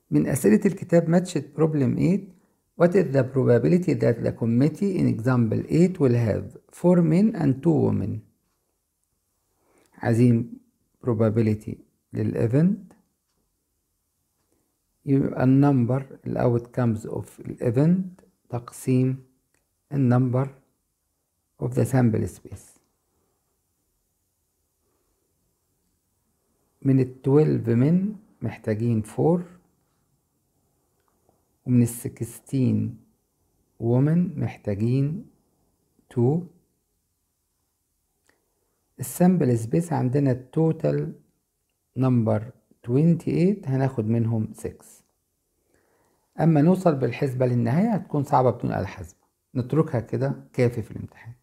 من أسئلة الكتاب matched problem 8 What is the probability that the committee in example 8 will have 4 men and 2 women عايزين probability للإيفنت يبقى النمبر الأوتكمز of الإيفنت تقسيم النمبر of the sample space من ال 12 من محتاجين 4 ومن ال 16 women محتاجين 2 السامبل سبيس عندنا التوتال نمبر 28 هناخد منهم 6 اما نوصل بالحسبة للنهاية هتكون صعبة بدون آلة حاسبة نتركها كده كافي في الامتحان